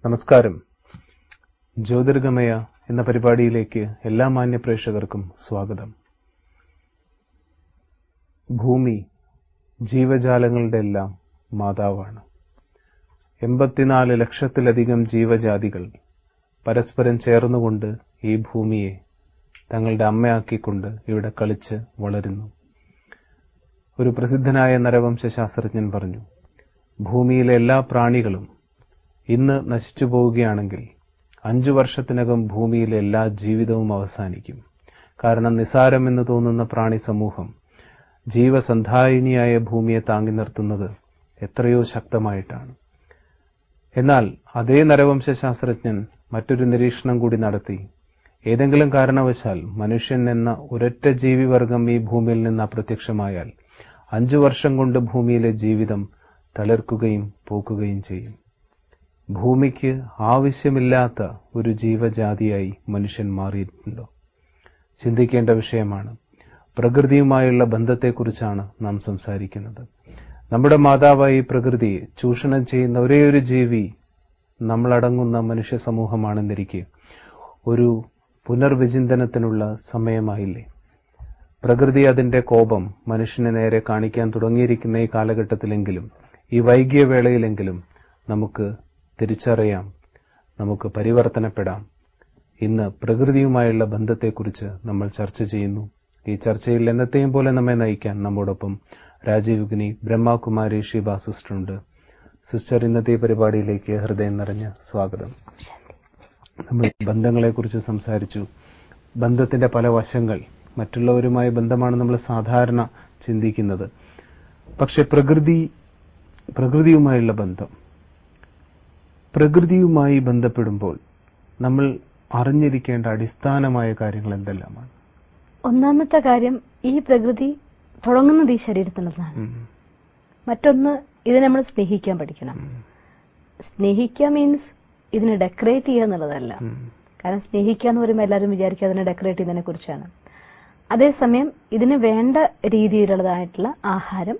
നമസ്കാരം ജ്യോതിർഗമയ എന്ന പരിപാടിയിലേക്ക് എല്ലാ മാന്യ പ്രേക്ഷകർക്കും സ്വാഗതം ഭൂമി ജീവജാലങ്ങളുടെ എല്ലാം മാതാവാണ് എൺപത്തിനാല് ലക്ഷത്തിലധികം ജീവജാതികൾ പരസ്പരം ചേർന്നുകൊണ്ട് ഈ ഭൂമിയെ തങ്ങളുടെ അമ്മയാക്കിക്കൊണ്ട് ഇവിടെ കളിച്ച് വളരുന്നു ഒരു പ്രസിദ്ധനായ നരവംശശാസ്ത്രജ്ഞൻ പറഞ്ഞു ഭൂമിയിലെ എല്ലാ പ്രാണികളും ഇന്ന് നശിച്ചു പോവുകയാണെങ്കിൽ അഞ്ചു വർഷത്തിനകം ഭൂമിയിലെ എല്ലാ ജീവിതവും അവസാനിക്കും കാരണം നിസാരമെന്ന് തോന്നുന്ന പ്രാണി സമൂഹം ജീവസന്ധായിനിയായ ഭൂമിയെ താങ്ങി നിർത്തുന്നത് എത്രയോ ശക്തമായിട്ടാണ് എന്നാൽ അതേ നരവംശശാസ്ത്രജ്ഞൻ മറ്റൊരു നിരീക്ഷണം കൂടി നടത്തി ഏതെങ്കിലും കാരണവശാൽ മനുഷ്യൻ എന്ന ഒരൊറ്റ ജീവിവർഗം ഈ ഭൂമിയിൽ നിന്ന് അപ്രത്യക്ഷമായാൽ അഞ്ചു വർഷം കൊണ്ട് ഭൂമിയിലെ ജീവിതം തളിർക്കുകയും പൂക്കുകയും ചെയ്യും ഭൂമിക്ക് ആവശ്യമില്ലാത്ത ഒരു ജീവജാതിയായി മനുഷ്യൻ മാറിയിട്ടുണ്ടോ ചിന്തിക്കേണ്ട വിഷയമാണ് പ്രകൃതിയുമായുള്ള ബന്ധത്തെക്കുറിച്ചാണ് നാം സംസാരിക്കുന്നത് നമ്മുടെ മാതാവായി പ്രകൃതിയെ ചൂഷണം ചെയ്യുന്ന ഒരേ ഒരു ജീവി നമ്മളടങ്ങുന്ന മനുഷ്യ സമൂഹമാണെന്നിരിക്കെ ഒരു പുനർവിചിന്തനത്തിനുള്ള സമയമായില്ലേ പ്രകൃതി അതിന്റെ കോപം മനുഷ്യന് നേരെ കാണിക്കാൻ തുടങ്ങിയിരിക്കുന്ന ഈ കാലഘട്ടത്തിലെങ്കിലും ഈ വൈകിയ വേളയിലെങ്കിലും നമുക്ക് തിരിച്ചറിയാം നമുക്ക് പരിവർത്തനപ്പെടാം ഇന്ന് പ്രകൃതിയുമായുള്ള ബന്ധത്തെക്കുറിച്ച് നമ്മൾ ചർച്ച ചെയ്യുന്നു ഈ ചർച്ചയിൽ എന്നത്തെയും പോലെ നമ്മെ നയിക്കാൻ നമ്മോടൊപ്പം രാജീവ് ഗിനി ബ്രഹ്മകുമാരി ഷീബ സിസ്റ്ററുണ്ട് സിസ്റ്റർ ഇന്നത്തെ പരിപാടിയിലേക്ക് ഹൃദയം നിറഞ്ഞ സ്വാഗതം നമ്മൾ ബന്ധങ്ങളെക്കുറിച്ച് സംസാരിച്ചു ബന്ധത്തിന്റെ പല വശങ്ങൾ മറ്റുള്ളവരുമായി ബന്ധമാണ് നമ്മൾ സാധാരണ ചിന്തിക്കുന്നത് പക്ഷെ പ്രകൃതി പ്രകൃതിയുമായുള്ള ബന്ധം പ്രകൃതിയുമായി ബന്ധപ്പെടുമ്പോൾ നമ്മൾ അറിഞ്ഞിരിക്കേണ്ട അടിസ്ഥാനമായ കാര്യങ്ങൾ എന്തെല്ലാമാണ് ഒന്നാമത്തെ കാര്യം ഈ പ്രകൃതി തുടങ്ങുന്നത് ഈ ശരീരത്തിനുള്ളതാണ് മറ്റൊന്ന് ഇത് നമ്മൾ സ്നേഹിക്കാൻ പഠിക്കണം സ്നേഹിക്കുക മീൻസ് ഇതിനെ ഡെക്കറേറ്റ് ചെയ്യുക എന്നുള്ളതല്ല കാരണം സ്നേഹിക്കുക എന്ന് പറയുമ്പോൾ എല്ലാവരും വിചാരിക്കുക അതിനെ ഡെക്കറേറ്റ് ചെയ്യുന്നതിനെ കുറിച്ചാണ് അതേസമയം ഇതിന് വേണ്ട രീതിയിലുള്ളതായിട്ടുള്ള ആഹാരം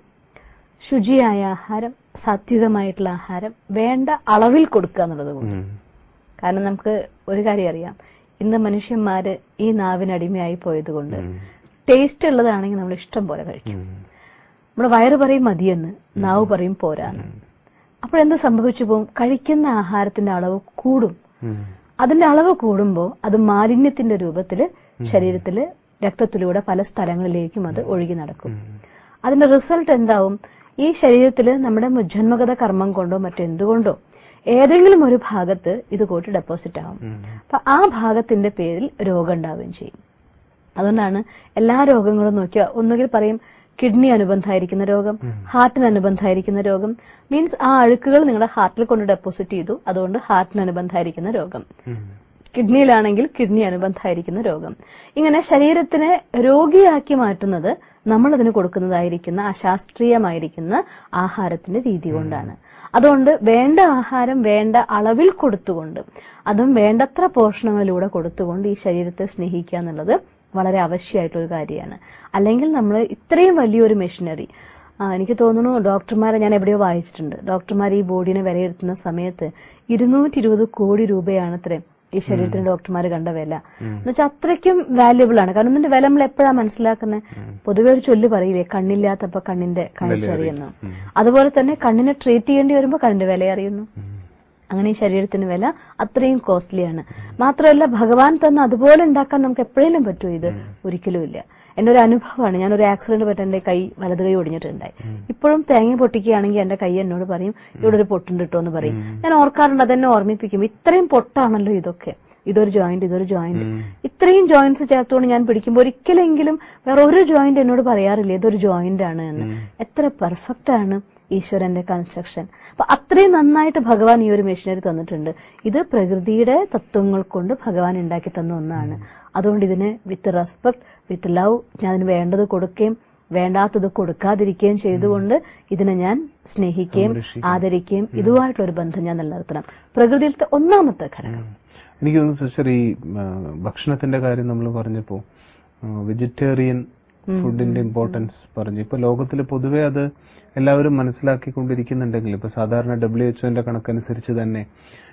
ശുചിയായ ആഹാരം സാത്വികമായിട്ടുള്ള ആഹാരം വേണ്ട അളവിൽ കൊടുക്കുക എന്നുള്ളത് കൊണ്ട് കാരണം നമുക്ക് ഒരു കാര്യം അറിയാം ഇന്ന് മനുഷ്യന്മാര് ഈ നാവിന് അടിമയായി പോയത് കൊണ്ട് ടേസ്റ്റ് ഉള്ളതാണെങ്കിൽ നമ്മൾ ഇഷ്ടം പോലെ കഴിക്കും നമ്മുടെ വയറ് പറയും മതിയെന്ന് നാവ് പറയും പോരാന്ന് അപ്പോഴെന്ത് സംഭവിച്ചു പോകും കഴിക്കുന്ന ആഹാരത്തിന്റെ അളവ് കൂടും അതിന്റെ അളവ് കൂടുമ്പോൾ അത് മാലിന്യത്തിന്റെ രൂപത്തിൽ ശരീരത്തില് രക്തത്തിലൂടെ പല സ്ഥലങ്ങളിലേക്കും അത് ഒഴുകി നടക്കും അതിന്റെ റിസൾട്ട് എന്താവും ഈ ശരീരത്തിൽ നമ്മുടെ ജന്മഗത കർമ്മം കൊണ്ടോ മറ്റെന്തുകൊണ്ടോ ഏതെങ്കിലും ഒരു ഭാഗത്ത് ഇത് കൂട്ടി ഡെപ്പോസിറ്റ് ആവും അപ്പൊ ആ ഭാഗത്തിന്റെ പേരിൽ രോഗം ഉണ്ടാവുകയും ചെയ്യും അതുകൊണ്ടാണ് എല്ലാ രോഗങ്ങളും നോക്കിയാൽ ഒന്നുകിൽ പറയും കിഡ്നി അനുബന്ധമായിരിക്കുന്ന രോഗം ഹാർട്ടിന് അനുബന്ധമായിരിക്കുന്ന രോഗം മീൻസ് ആ അഴുക്കുകൾ നിങ്ങളുടെ ഹാർട്ടിൽ കൊണ്ട് ഡെപ്പോസിറ്റ് ചെയ്തു അതുകൊണ്ട് ഹാർട്ടിന് അനുബന്ധമായിരിക്കുന്ന രോഗം കിഡ്നിയിലാണെങ്കിൽ കിഡ്നി അനുബന്ധമായിരിക്കുന്ന രോഗം ഇങ്ങനെ ശരീരത്തിനെ രോഗിയാക്കി മാറ്റുന്നത് നമ്മൾ അതിന് കൊടുക്കുന്നതായിരിക്കുന്ന അശാസ്ത്രീയമായിരിക്കുന്ന ആഹാരത്തിന്റെ രീതി കൊണ്ടാണ് അതുകൊണ്ട് വേണ്ട ആഹാരം വേണ്ട അളവിൽ കൊടുത്തുകൊണ്ട് അതും വേണ്ടത്ര പോഷണങ്ങളിലൂടെ കൊടുത്തുകൊണ്ട് ഈ ശരീരത്തെ സ്നേഹിക്കുക എന്നുള്ളത് വളരെ ആവശ്യമായിട്ടൊരു കാര്യമാണ് അല്ലെങ്കിൽ നമ്മൾ ഇത്രയും വലിയൊരു മെഷീനറി എനിക്ക് തോന്നുന്നു ഡോക്ടർമാരെ ഞാൻ എവിടെയോ വായിച്ചിട്ടുണ്ട് ഡോക്ടർമാർ ഈ ബോഡിനെ വിലയിരുത്തുന്ന സമയത്ത് ഇരുന്നൂറ്റി ഇരുപത് കോടി രൂപയാണ് അത്രയും ഈ ശരീരത്തിന് ഡോക്ടർമാർ കണ്ട വില എന്നുവെച്ചാൽ അത്രയ്ക്കും വാല്യുബിൾ ആണ് കാരണം ഇതിന്റെ വില നമ്മൾ എപ്പോഴാണ് മനസ്സിലാക്കുന്നത് പൊതുവെ ഒരു ചൊല്ല് പറയില്ലേ കണ്ണില്ലാത്തപ്പോ കണ്ണിന്റെ കാഴ്ച അറിയുന്നു അതുപോലെ തന്നെ കണ്ണിനെ ട്രീറ്റ് ചെയ്യേണ്ടി വരുമ്പോൾ കണ്ണിന്റെ വില അറിയുന്നു അങ്ങനെ ഈ ശരീരത്തിന് വില അത്രയും കോസ്റ്റ്ലിയാണ് മാത്രമല്ല ഭഗവാൻ തന്നെ അതുപോലെ ഉണ്ടാക്കാൻ നമുക്ക് എപ്പോഴേലും പറ്റുമോ ഇത് ഒരിക്കലും ഇല്ല എന്റെ ഒരു അനുഭവമാണ് ഞാൻ ഒരു ആക്സിഡന്റ് പറ്റി എന്റെ കൈ വലത് കൈ ഒടിഞ്ഞിട്ടുണ്ടായി ഇപ്പോഴും തേങ്ങ പൊട്ടിക്കുകയാണെങ്കിൽ എന്റെ കൈ എന്നോട് പറയും ഇവിടെ ഒരു പൊട്ടുണ്ട് കേട്ടോ എന്ന് പറയും ഞാൻ ഓർക്കാറുണ്ട് അതെന്നെ ഓർമ്മിപ്പിക്കും ഇത്രയും പൊട്ടാണല്ലോ ഇതൊക്കെ ഇതൊരു ജോയിന്റ് ഇതൊരു ജോയിന്റ് ഇത്രയും ജോയിന്റ്സ് ചേർത്തുകൊണ്ട് ഞാൻ പിടിക്കുമ്പോൾ ഒരിക്കലെങ്കിലും വേറെ ഒരു ജോയിന്റ് എന്നോട് പറയാറില്ല ഇതൊരു ജോയിന്റ് ആണ് എന്ന് എത്ര പെർഫെക്റ്റ് ആണ് ഈശ്വരന്റെ കൺസ്ട്രക്ഷൻ അപ്പൊ അത്രയും നന്നായിട്ട് ഭഗവാൻ ഈ ഒരു മെഷീനറി തന്നിട്ടുണ്ട് ഇത് പ്രകൃതിയുടെ തത്വങ്ങൾ കൊണ്ട് ഭഗവാൻ ഉണ്ടാക്കി തന്ന ഒന്നാണ് അതുകൊണ്ട് ഇതിന് വിത്ത് റെസ്പെക്ട് വിത്ത് ലവ് ഞാൻ അതിന് വേണ്ടത് കൊടുക്കുകയും വേണ്ടാത്തത് കൊടുക്കാതിരിക്കുകയും ചെയ്തുകൊണ്ട് ഇതിനെ ഞാൻ സ്നേഹിക്കുകയും ആദരിക്കുകയും ഇതുമായിട്ടുള്ള ഒരു ബന്ധം ഞാൻ നിലനിർത്തണം പ്രകൃതിയിലത്തെ ഒന്നാമത്തെ ഘടകം എനിക്ക് തോന്നുന്നു സിസ്റ്റർ ഈ ഭക്ഷണത്തിന്റെ കാര്യം നമ്മൾ പറഞ്ഞപ്പോ വെജിറ്റേറിയൻ ഫുഡിന്റെ ഇമ്പോർട്ടൻസ് പറഞ്ഞു ഇപ്പൊ ലോകത്തിൽ പൊതുവെ അത് എല്ലാവരും മനസ്സിലാക്കിക്കൊണ്ടിരിക്കുന്നുണ്ടെങ്കിൽ ഇപ്പൊ സാധാരണ ഡബ്ല്യു എച്ച്ഒന്റെ കണക്കനുസരിച്ച് തന്നെ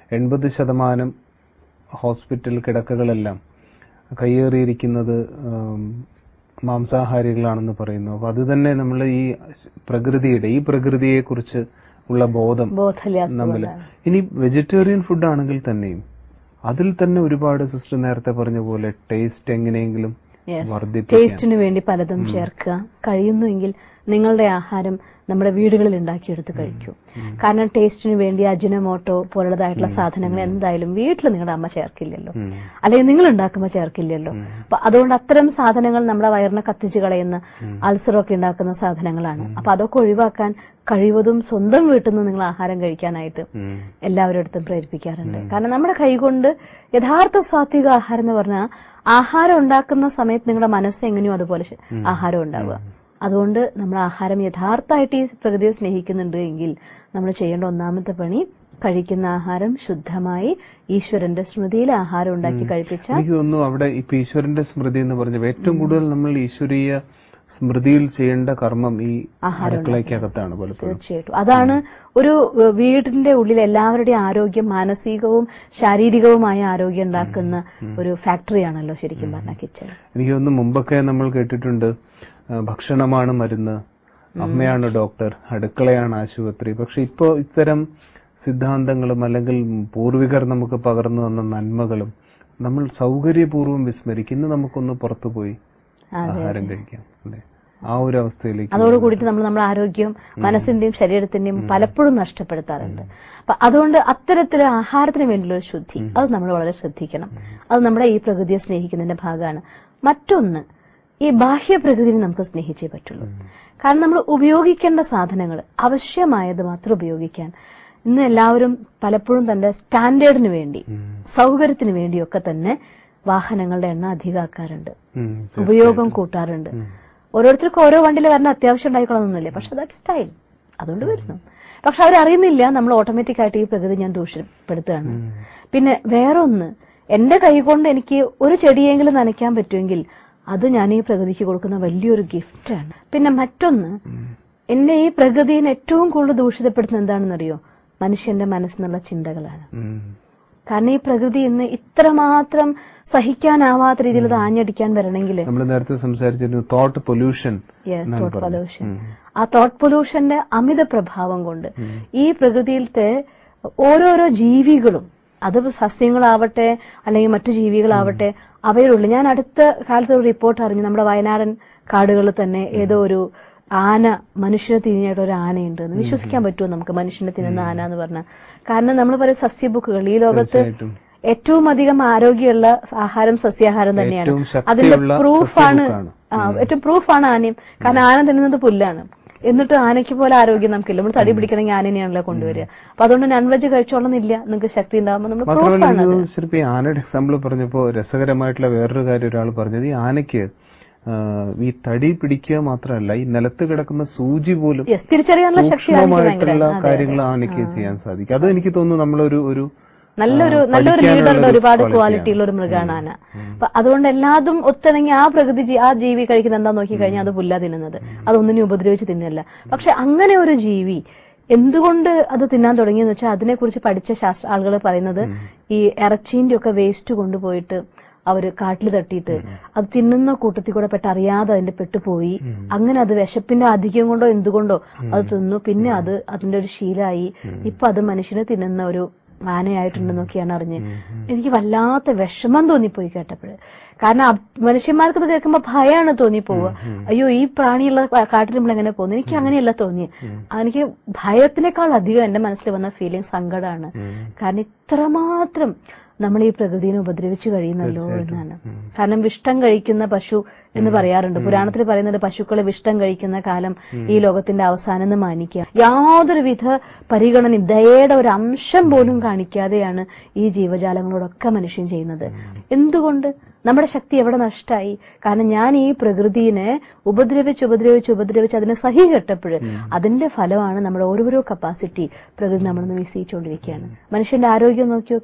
എൺപത് ശതമാനം ഹോസ്പിറ്റൽ കിടക്കകളെല്ലാം കയ്യേറിയിരിക്കുന്നത് ഉം, മാംസാഹാരികളാണെന്ന് പറയുന്നു അപ്പൊ അത് തന്നെ നമ്മൾ ഈ പ്രകൃതിയുടെ ഈ പ്രകൃതിയെ കുറിച്ച് ഉള്ള ബോധം ബോധല്യാസം നമ്മൾ കൊണ്ടാണ്. ഇനി വെജിറ്റേറിയൻ ഫുഡ് ആണെങ്കിൽ തന്നെയും അതിൽ തന്നെ ഒരുപാട് സിസ്റ്റർ നേരത്തെ പറഞ്ഞ പോലെ ടേസ്റ്റ് എങ്ങനെയെങ്കിലും Yes. വർദ്ധിപ്പിക്കാൻ ടേസ്റ്റിന് വേണ്ടി പലതും ചേർക്കുക കഴിയുന്നുവെങ്കിൽ നിങ്ങളുടെ ആഹാരം നമ്മുടെ വീടുകളിൽ ഉണ്ടാക്കിയെടുത്ത് കഴിക്കൂ കാരണം ടേസ്റ്റിന് വേണ്ടി അജിനമോട്ടോ പോലുള്ളതായിട്ടുള്ള സാധനങ്ങൾ എന്തായാലും വീട്ടിൽ നിങ്ങളുടെ അമ്മ ചേർക്കില്ലല്ലോ ഉം. അല്ലെങ്കിൽ നിങ്ങൾ ഉണ്ടാക്കുമ്പോൾ ചേർക്കില്ലല്ലോ അപ്പൊ അതുകൊണ്ട് അത്തരം സാധനങ്ങൾ നമ്മുടെ വയറിനെ കത്തിച്ച് കളയുന്ന അൾസറൊക്കെ ഉണ്ടാക്കുന്ന സാധനങ്ങളാണ് അപ്പൊ അതൊക്കെ ഒഴിവാക്കാൻ കഴിവതും സ്വന്തം വീട്ടിൽ നിന്ന് നിങ്ങൾ ആഹാരം കഴിക്കാനായിട്ട് ഉം. എല്ലാവരുടെ അടുത്തും പ്രേരിപ്പിക്കാറുണ്ട് കാരണം നമ്മുടെ കൈകൊണ്ട് യഥാർത്ഥ സാത്വിക ആഹാരം എന്ന് പറഞ്ഞാൽ ആഹാരം ഉണ്ടാക്കുന്ന സമയത്ത് നിങ്ങളുടെ മനസ്സ് എങ്ങനെയോ അതുപോലെ ശ- ആഹാരം ഉണ്ടാവുക അതുകൊണ്ട് നമ്മൾ ആഹാരം യഥാർത്ഥമായിട്ട് ഈ പ്രകൃതിയെ സ്നേഹിക്കുന്നുണ്ട് എങ്കിൽ നമ്മൾ ചെയ്യേണ്ട ഒന്നാമത്തെ പണി കഴിക്കുന്ന ആഹാരം ശുദ്ധമായി ഈശ്വരന്റെ സ്മൃതിയിൽ ആഹാരം ഉണ്ടാക്കി കഴിപ്പിച്ചാൽ എനിക്ക് തോന്നുന്നു അവിടെ ഇപ്പൊ ഈശ്വരന്റെ സ്മൃതി എന്ന് പറഞ്ഞപ്പോൾ ഏറ്റവും കൂടുതൽ നമ്മൾ ഈശ്വരീയ സ്മൃതിയിൽ ചെയ്യേണ്ട കർമ്മം ഈ അടുക്കളയ്ക്കകത്താണ് പലപ്പോഴും തീർച്ചയായിട്ടും അതാണ് ഒരു ഏഹ്, വീടിന്റെ ഉള്ളിൽ എല്ലാവരുടെയും ആരോഗ്യം മാനസികവും ശാരീരികവുമായ ആരോഗ്യം ഉണ്ടാക്കുന്ന ഒരു ഫാക്ടറിയാണല്ലോ ശരിക്കും പറഞ്ഞ കിച്ചൺ എനിക്ക് തോന്നുന്നു മുമ്പൊക്കെ നമ്മൾ കേട്ടിട്ടുണ്ട് ആ, ഭക്ഷണമാണ് മരുന്ന് അമ്മയാണ് ഡോക്ടർ അടുക്കളയാണ് ആശുപത്രി പക്ഷെ ഇപ്പോ ഇത്തരം സിദ്ധാന്തങ്ങളും അല്ലെങ്കിൽ പൂർവികർ നമുക്ക് പകർന്നു തന്ന നന്മകളും നമ്മൾ സൗകര്യപൂർവ്വം വിസ്മരിക്കും ഇന്ന് നമുക്കൊന്ന് പുറത്തുപോയി ആഹാരം കഴിക്കാം അല്ലേ ആ ഒരു അവസ്ഥയിലേക്ക് അതോട് കൂടിയിട്ട് നമ്മൾ നമ്മുടെ ആരോഗ്യം മനസ്സിന്റെയും ശരീരത്തിന്റെയും പലപ്പോഴും നഷ്ടപ്പെടുത്താറുണ്ട് അപ്പൊ അതുകൊണ്ട് അത്തരത്തിൽ ആഹാരത്തിന് വേണ്ടിയുള്ള ഒരു ശുദ്ധി അത് നമ്മൾ വളരെ ശ്രദ്ധിക്കണം അത് നമ്മുടെ ഈ പ്രകൃതിയെ സ്നേഹിക്കുന്നതിന്റെ ഭാഗമാണ് മറ്റൊന്ന് ഈ ബാഹ്യ പ്രകൃതിനെ നമുക്ക് സ്നേഹിച്ചേ പറ്റുള്ളൂ കാരണം നമ്മൾ ഉപയോഗിക്കേണ്ട സാധനങ്ങൾ ആവശ്യമായത് മാത്രം ഉപയോഗിക്കാൻ ഇന്ന് എല്ലാവരും പലപ്പോഴും തന്റെ സ്റ്റാൻഡേർഡിന് വേണ്ടി സൗകര്യത്തിന് വേണ്ടിയൊക്കെ തന്നെ വാഹനങ്ങളുടെ എണ്ണം അധികമാക്കാറുണ്ട് ഉം, ഉപയോഗം കൂട്ടാറുണ്ട് ഓരോരുത്തർക്കും ഓരോ വണ്ടിയിൽ വരണ അത്യാവശ്യം ഉണ്ടായിക്കൊള്ളണമെന്നില്ല പക്ഷെ ദാറ്റ് സ്റ്റൈൽ അതുകൊണ്ട് വരുന്നു പക്ഷെ അവരറിയുന്നില്ല നമ്മൾ ഓട്ടോമാറ്റിക് ആയിട്ട് ഈ പ്രകൃതി ഞാൻ ദൂഷ്യപ്പെടുത്തുകയാണ് പിന്നെ വേറൊന്ന് എന്റെ കൈ കൊണ്ട് എനിക്ക് ഒരു ചെടിയെങ്കിലും നനയ്ക്കാൻ പറ്റുമെങ്കിൽ അത് ഞാൻ ഈ പ്രകൃതിക്ക് കൊടുക്കുന്ന വലിയൊരു ഗിഫ്റ്റാണ് പിന്നെ മറ്റൊന്ന് എന്നെ ഈ പ്രകൃതിയെ ഏറ്റവും കൂടുതൽ ദൂഷിതപ്പെടുത്തുന്നത് എന്താണെന്നറിയോ മനുഷ്യന്റെ മനസ്സിനുള്ള ചിന്തകളാണ് ഉം, കാരണം ഈ പ്രകൃതി ഇന്ന് ഇത്രമാത്രം സഹിക്കാനാവാത്ത രീതിയിൽ ഇത് ആഞ്ഞടിക്കാൻ വരണമെങ്കിൽ നമ്മൾ നേരത്തെ സംസാരിച്ചിരുന്നു തോട്ട് പൊല്യൂഷൻ തോട്ട് പൊല്യൂഷൻ ആ തോട്ട് പൊല്യൂഷന്റെ അമിത പ്രഭാവം കൊണ്ട് ഈ പ്രകൃതിയിലത്തെ ഓരോരോ ജീവികളും അത് സസ്യങ്ങളാവട്ടെ അല്ലെങ്കിൽ മറ്റു ജീവികളാവട്ടെ അവയിലുള്ള ഞാൻ അടുത്ത കാലത്ത് ഒരു റിപ്പോർട്ട് അറിഞ്ഞു നമ്മുടെ വയനാടൻ കാടുകളിൽ തന്നെ ഏതോ ഒരു ആന മനുഷ്യനെ തിരിഞ്ഞായിട്ട് ഒരു ആനയുണ്ട് എന്ന് വിശ്വസിക്കാൻ പറ്റുമോ നമുക്ക് മനുഷ്യനെ തിന്നുന്ന ആന എന്ന് പറഞ്ഞാൽ കാരണം നമ്മൾ പറയും സസ്യബുക്കുകൾ ഈ ലോകത്ത് തീർച്ചയായിട്ടും ഏറ്റവും അധികം ആരോഗ്യമുള്ള ആഹാരം സസ്യാഹാരം തന്നെയാണ് ഏറ്റവും അതിന്റെ ശക്തിയുള്ള പ്രൂഫാണ് സസ്യബുക്കാണ്. ആ ഏറ്റവും പ്രൂഫാണ് ആനയും കാരണം ആന തിന്നുന്നത് പുല്ലാണ് എന്നിട്ട് ആനയ്ക്ക് പോലെ ആരോഗ്യം നമുക്കില്ല നമ്മൾ തടി പിടിക്കണമെങ്കിൽ ആനനെയാണല്ലോ കൊണ്ടുവരിക അപ്പൊ അതുകൊണ്ട് നോൺ വെജ് കഴിച്ചോളന്നില്ല നിങ്ങൾക്ക് ശക്തി ഉണ്ടാകുമ്പോൾ നമ്മൾ മാത്രമല്ല പ്രൂഫാണ് എനിക്ക് തോന്നുന്നു ശരി, ഇപ്പൊ ഈ ആനയുടെ എക്സാമ്പിൾ പറഞ്ഞപ്പോ രസകരമായിട്ടുള്ള വേറൊരു കാര്യം ഒരാൾ പറഞ്ഞത് ഈ ആനയ്ക്ക് ആ, ഈ തടി പിടിക്കുക മാത്രമല്ല ഈ നിലത്ത് കിടക്കുന്ന സൂചി പോലും Yes, തിരിച്ചറിയാനുള്ള ശക്തി ആനയ്ക്ക് സൂക്ഷ്മമായിട്ടുള്ള ഭയങ്കര- അതെ, കാര്യങ്ങൾ ആനയ്ക്ക് ചെയ്യാൻ സാധിക്കും അത് എനിക്ക് തോന്നുന്നു നമ്മളൊരു ഒരു നല്ലൊരു ആ, നല്ലൊരു പഠിക്കാനുള്ള ലീഡറുടെ ഒരു ഒരുപാട് quality ക്വാളിറ്റി ഉള്ള ഒരു മൃഗമാണ് ആന അപ്പൊ അതുകൊണ്ട് എല്ലാതും ഒത്തിണങ്ങി ആ പ്രകൃതി ജീ- ആ ജീവി കഴിക്കുന്ന എന്താ നോക്കി കഴിഞ്ഞാൽ അത് പുല്ല തിന്നുന്നത് അതൊന്നിനെ ഉപദ്രവിച്ച് തിന്നല്ല പക്ഷെ അങ്ങനെ ഒരു ജീവി എന്തുകൊണ്ട് അത് തിന്നാൻ തുടങ്ങിയെന്ന് വെച്ചാൽ അതിനെക്കുറിച്ച് പഠിച്ച ശാസ്ത്ര ആളുകൾ പറയുന്നത് ഈ ഇറച്ചീന്റെ ഒക്കെ വേസ്റ്റ് കൊണ്ടുപോയിട്ട് അവര് കാട്ടിൽ തട്ടിയിട്ട് അത് തിന്നുന്ന കൂട്ടത്തിൽ കൂടെ പെട്ട് അറിയാതെ അതിന്റെ പെട്ടുപോയി അങ്ങനെ അത് വിശപ്പിന്റെ അധികം കൊണ്ടോ എന്തുകൊണ്ടോ അത് തിന്നു പിന്നെ അത് അതിന്റെ ഒരു ശീലമായി ഇപ്പൊ അത് മനുഷ്യനെ തിന്നുന്ന ഒരു ആനയായിട്ടുണ്ടെന്നൊക്കെയാണ് അറിഞ്ഞ് എനിക്ക് വല്ലാത്ത വിഷമം തോന്നിപ്പോയി കേട്ടപ്പോഴ് കാരണം അബ്- മനുഷ്യന്മാർക്ക് ഇത് കേൾക്കുമ്പോ ഭയമാണ് തോന്നിപ്പോവുക അയ്യോ ഈ പ്രാണിയുള്ള കാട്ടിൽ നമ്മൾ എങ്ങനെ പോകുന്നു എനിക്ക് അങ്ങനെയല്ല തോന്നി എനിക്ക് ഭയത്തിനേക്കാൾ അധികം എന്റെ മനസ്സിൽ വന്ന ഫീലിംഗ് സങ്കടമാണ് കാരണം ഇത്രമാത്രം നമ്മൾ ഈ പ്രകൃതിനെ ഉപദ്രവിച്ചു കഴിയുന്നല്ലോ എന്നാണ് കാരണം വിഷ്ടം കഴിക്കുന്ന പശു എന്ന് പറയാറുണ്ട് പുരാണത്തിൽ പറയുന്നത് പശുക്കളെ വിഷ്ടം കഴിക്കുന്ന കാലം ഈ ലോകത്തിന്റെ അവസാനം എന്ന് മാനിക്കുക യാതൊരുവിധ പരിഗണനയും ദയയുടെ ഒരു അംശം പോലും കാണിക്കാതെയാണ് ഈ ജീവജാലങ്ങളോടൊക്കെ മനുഷ്യൻ ചെയ്യുന്നത് എന്തുകൊണ്ട് നമ്മുടെ ശക്തി എവിടെ നഷ്ടമായി കാരണം ഞാൻ ഈ പ്രകൃതിനെ ഉപദ്രവിച്ച് ഉപദ്രവിച്ച് ഉപദ്രവിച്ച് അതിനെ സഹി കെട്ടപ്പോൾ അതിന്റെ ഫലമാണ് നമ്മുടെ ഓരോരോ കപ്പാസിറ്റി പ്രകൃതി നമ്മളൊന്ന് വിസിച്ചുകൊണ്ടിരിക്കുകയാണ് മനുഷ്യന്റെ ആരോഗ്യം നോക്കിയൊക്കെ